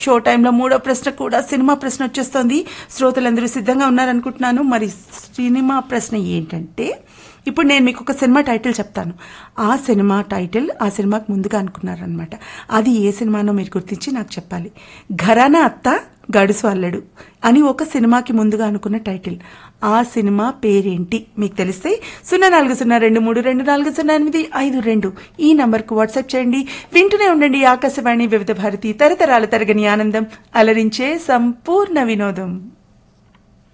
show టైంలో మూడో ప్రశ్న కూడా సినిమా ప్రశ్న వచ్చేస్తోంది శ్రోతలందరూ సిద్ధంగా ఉన్నారనుకుంటున్నాను మరి సినిమా ప్రశ్న ఏంటంటే ఇప్పుడు నేను మీకు ఒక సినిమా టైటిల్ చెప్తాను ఆ సినిమా టైటిల్ ఆ సినిమాకి ముందుగా అనుకున్నారనమాట అది ఏ సినిమానో మీరు గుర్తించి నాకు చెప్పాలి ఘరానా అత్త గడుసు అల్లడు అని ఒక సినిమాకి ముందుగా అనుకున్న టైటిల్ ఆ సినిమా పేరేంటి మీకు తెలిస్తే సున్నా నాలుగు సున్నా రెండు మూడు రెండు నాలుగు సున్నా ఎనిమిది ఐదు రెండు ఈ నంబర్కు వాట్సాప్ చేయండి వింటూనే ఉండండి ఆకాశవాణి వివిధ భారతి తరతరాల తరగని ఆనందం అలరించే సంపూర్ణ వినోదం